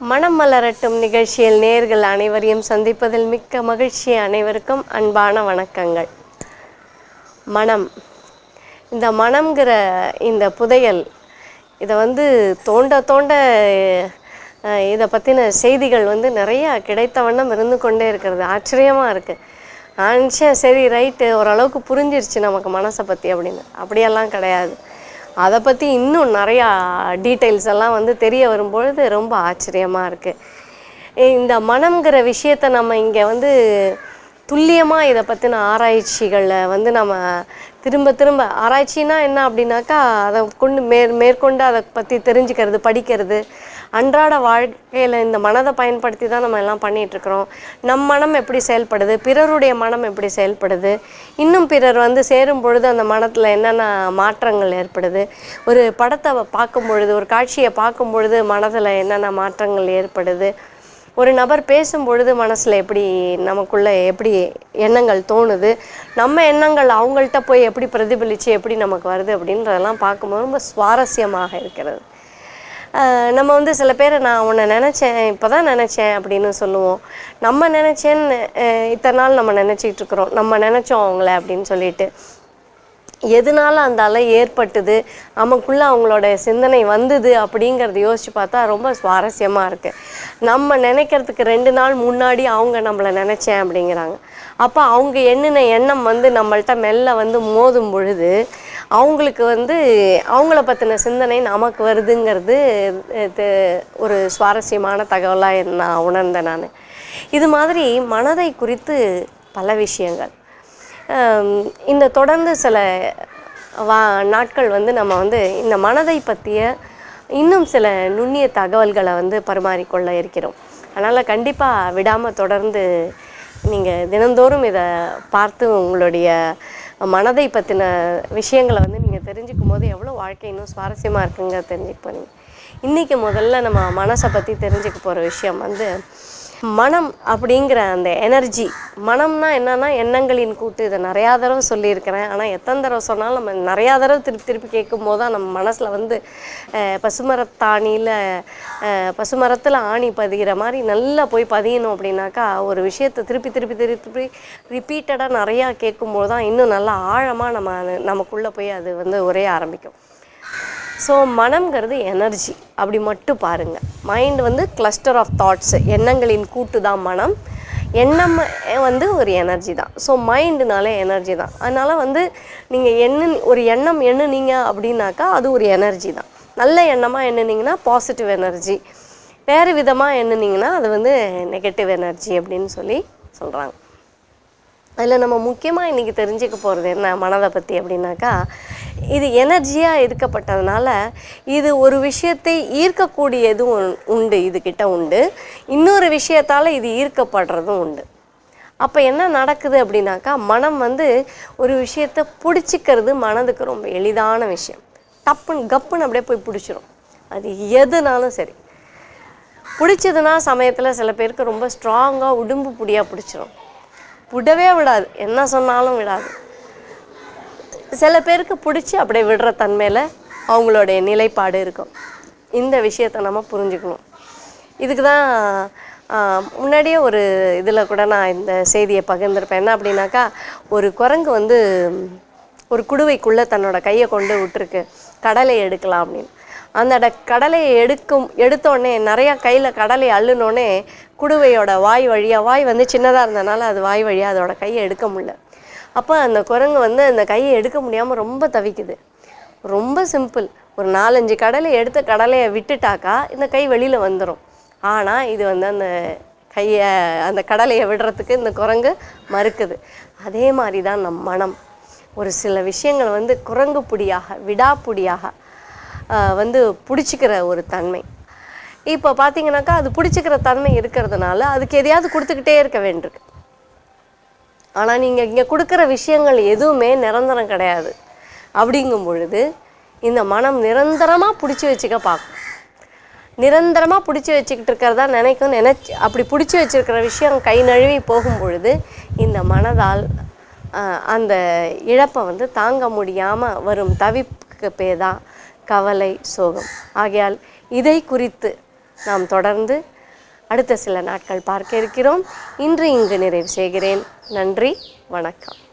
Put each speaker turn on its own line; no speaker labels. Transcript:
மனம் மலரட்டும் நிகழ்ச்சியில் நேர்கள் அனைவரையும் சந்திப்பதில் மிக்க மகிழ்ச்சி அனைவருக்கும் அன்பான வணக்கங்கள் மனம் இந்த மனம்ங்கிற இந்த புதையல் இதை வந்து தோண்ட தோண்ட அஹ், இதை பற்றின செய்திகள் வந்து நிறையா கிடைத்த வண்ணம் இருந்து கொண்டே இருக்கிறது ஆச்சரியமாக இருக்குது நான் நினச்சேன் சரி ரைட்டு ஓரளவுக்கு புரிஞ்சிருச்சு நமக்கு மனசை பற்றி அப்படின்னு அப்படியெல்லாம் கிடையாது அதை பற்றி இன்னும் நிறையா டீட்டெயில்ஸ் எல்லாம் வந்து தெரிய வரும்பொழுது ரொம்ப ஆச்சரியமாக இருக்குது இந்த மனம்ங்கிற விஷயத்தை நம்ம இங்கே வந்து துல்லியமாக இதை பற்றின ஆராய்ச்சிகளை வந்து நம்ம திரும்ப திரும்ப ஆராய்ச்சினா என்ன அப்படின்னாக்கா அதை கொண்டு மேற் மேற்கொண்டு அதை பற்றி தெரிஞ்சுக்கிறது படிக்கிறது அன்றாட வாழ்க்கையில் இந்த மனதை பயன்படுத்தி தான் நம்ம எல்லாம் பண்ணிகிட்ருக்குறோம் நம் மனம் எப்படி செயல்படுது பிறருடைய மனம் எப்படி செயல்படுது இன்னும் பிறர் வந்து சேரும் பொழுது அந்த மனத்தில் என்னென்ன மாற்றங்கள் ஏற்படுது ஒரு படத்தை பார்க்கும் பொழுது ஒரு காட்சியை பார்க்கும் பொழுது மனதில் என்னென்ன மாற்றங்கள் ஏற்படுது ஒரு நபர் பேசும் பொழுது மனசில் எப்படி நமக்குள்ள எப்படி எண்ணங்கள் தோணுது நம்ம எண்ணங்கள் அவங்கள்ட்ட போய் எப்படி பிரதிபலித்து எப்படி நமக்கு வருது அப்படின்றதெல்லாம் பார்க்கும்போது ரொம்ப சுவாரஸ்யமாக இருக்கிறது ஆஹ் நம்ம வந்து சில பேரை நான் உன்னை நினச்சேன் இப்போ தான் நினச்சேன் அப்படின்னு சொல்லுவோம் நம்ம நினச்சேன்னு அஹ் இத்தனை நாள் நம்ம நினச்சிட்டு இருக்கிறோம் நம்ம நினச்சோம் அவங்கள அப்படின்னு சொல்லிட்டு எதனால அந்த அலை ஏற்பட்டுது நமக்குள்ள அவங்களோட சிந்தனை வந்தது அப்படிங்கிறத யோசிச்சு பார்த்தா ரொம்ப சுவாரஸ்யமாக இருக்குது நம்ம நினைக்கிறதுக்கு ரெண்டு நாள் முன்னாடி அவங்க நம்மளை நினச்சேன் அப்படிங்கிறாங்க அப்போ அவங்க எண்ணின எண்ணம் வந்து நம்மள்ட்ட மெல்ல வந்து மோதும் பொழுது அவங்களுக்கு வந்து அவங்கள பற்றின சிந்தனை நமக்கு வருதுங்கிறது இது ஒரு சுவாரஸ்யமான தகவலாக நான் உணர்ந்தேன் நான் இது மாதிரி மனதை குறித்து பல விஷயங்கள் ஆம், இந்த தொடர்ந்து சில வா நாட்கள் வந்து நம்ம வந்து இந்த மனதை பற்றிய இன்னும் சில நுண்ணிய தகவல்களை வந்து பரிமாறிக்கொள்ள இருக்கிறோம் அதனால் கண்டிப்பாக விடாமல் தொடர்ந்து நீங்கள் தினந்தோறும் இதை பார்த்து உங்களுடைய மனதை பற்றின விஷயங்களை வந்து நீங்கள் தெரிஞ்சுக்கும் போது எவ்வளோ வாழ்க்கை இன்னும் சுவாரஸ்யமாக இருக்குங்க தெரிஞ்சுக்க போறீங்க இன்றைக்கி முதல்ல நம்ம மனசை பற்றி தெரிஞ்சுக்க போகிற விஷயம் வந்து மனம் அப்படிங்கிற அந்த எனர்ஜி மனம்னா என்னன்னா எண்ணங்களின் கூட்டு இதை நிறையா தடவை சொல்லியிருக்கிறேன் ஆனால் எத்தனை தடவை சொன்னாலும் நம்ம நிறையா தடவை திருப்பி திருப்பி கேட்கும் போது தான் நம்ம மனசில் வந்து அஹ், பசுமரத்தாணியில் அஹ், பசுமரத்தில் ஆணி பதிகிற மாதிரி நல்லா போய் பதியணும் அப்படின்னாக்கா ஒரு விஷயத்தை திருப்பி திருப்பி திருப்பி திருப்பி ரிப்பீட்டடாக நிறையா கேட்கும்போது தான் இன்னும் நல்லா ஆழமாக நம்ம அது- நமக்குள்ளே போய் அது வந்து உரைய ஆரம்பிக்கும் ஸோ மனம்ங்கிறது எனர்ஜி அப்படி மட்டும் பாருங்கள் மைண்ட் வந்து கிளஸ்டர் ஆஃப் தாட்ஸ் எண்ணங்களின் கூட்டு தான் மனம் எண்ணம் வந்து ஒரு எனர்ஜி தான் ஸோ மைண்டுனாலே எனர்ஜி தான் அதனால் வந்து நீங்கள் எண்ணு ஒரு எண்ணம் எண்ணுனீங்க அப்படின்னாக்கா அது ஒரு எனர்ஜி தான் நல்ல எண்ணமாக எண்ணுனீங்கன்னா பாசிட்டிவ் எனர்ஜி வேறு விதமாக எண்ணுனீங்கன்னா அது வந்து நெகட்டிவ் எனர்ஜி அப்படின்னு சொல்லி சொல்கிறாங்க அதில் நம்ம முக்கியமாக இன்றைக்கி தெரிஞ்சுக்க போகிறது என்ன மனதை பற்றி அப்படின்னாக்கா இது எனர்ஜியாக இருக்கப்பட்டதுனால இது ஒரு விஷயத்தை ஈர்க்கக்கூடியதும் உண்- உண்டு இதுகிட்ட உண்டு இன்னொரு விஷயத்தால் இது ஈர்க்கப்படுறதும் உண்டு அப்போ என்ன நடக்குது அப்படின்னாக்கா மனம் வந்து ஒரு விஷயத்தை பிடிச்சிக்கிறது மனதுக்கு ரொம்ப எளிதான விஷயம் டப்புன்னு கப்புன்னு அப்படியே போய் பிடிச்சிரும் அது எதுனாலும் சரி பிடிச்சதுன்னா சமயத்தில் சில பேருக்கு ரொம்ப ஸ்ட்ராங்காக உடும்பு புடியாக பிடிச்சிரும் விடவே விடாது என்ன சொன்னாலும் விடாது சில பேருக்கு பிடிச்சி அப்படியே விடுற தன்மையில் அவங்களுடைய நிலைப்பாடு இருக்கும் இந்த விஷயத்தை நம்ம புரிஞ்சுக்கணும் இதுக்கு தான் ஆஹ், முன்னாடியே ஒரு இதில் கூட நான் இந்த செய்தியை பகிர்ந்திருப்பேன் என்ன அப்படின்னாக்கா ஒரு குரங்கு வந்து ஒரு குடுவைக்குள்ளே தன்னோட கையை கொண்டு விட்டுருக்கு கடலை எடுக்கலாம் அப்படின்னு அந்த ட- கடலையை எடுக்கும் எடுத்தோடனே நிறையா கையில் கடலை அள்ளுனோடனே குடுவையோட வாய் வழியாக வாய் வந்து சின்னதாக இருந்தனால அது வாய் வழியாக அதோட கையை எடுக்க முடியல அப்போ அந்த குரங்கு வந்து அந்த கையை எடுக்க முடியாமல் ரொம்ப தவிக்குது ரொம்ப சிம்பிள் ஒரு நாலஞ்சு கடலை எடுத்த கடலையை விட்டுட்டாக்கா இந்த கை வெளியில் வந்துடும் ஆனால் இது வந்து அந்த கையை அந்த கடலையை விடுறதுக்கு இந்த குரங்கு மறுக்குது அதே மாதிரி தான் நம் மனம் ஒரு சில விஷயங்கள் வந்து குரங்கு புடியாக விடாப்புடியாக ஆஹ், வந்து பிடிச்சிக்கிற ஒரு தன்மை இப்போ பார்த்தீங்கன்னாக்கா அது பிடிச்சிக்கிற தன்மை இருக்கிறதுனால அதுக்கு எதையாவது கொடுத்துக்கிட்டே இருக்க வேண்டியிருக்கு ஆனால் நீங்கள் இங்கே கொடுக்குற விஷயங்கள் எதுவுமே நிரந்தரம் கிடையாது அப்படிங்கும் பொழுது இந்த மனம் நிரந்தரமாக பிடிச்சி வச்சுக்க பார்க்கும் நிரந்தரமாக பிடிச்சி வச்சுக்கிட்டு இருக்கிறதா நினைக்கும் நினச்சி அப்படி பிடிச்சி வச்சிருக்கிற விஷயம் கை நழுவி போகும் பொழுது இந்த மனதால் ஆஹ், அந்த இழப்பை வந்து தாங்க முடியாமல் வரும் தவிப்புக்கு பேர் தான் கவலை சோகம் ஆகையால் இதை குறித்து நாம் தொடர்ந்து அடுத்த சில நாட்கள் பார்க்க இருக்கிறோம் இன்று இங்கு நிறைவு செய்கிறேன் நன்றி வணக்கம்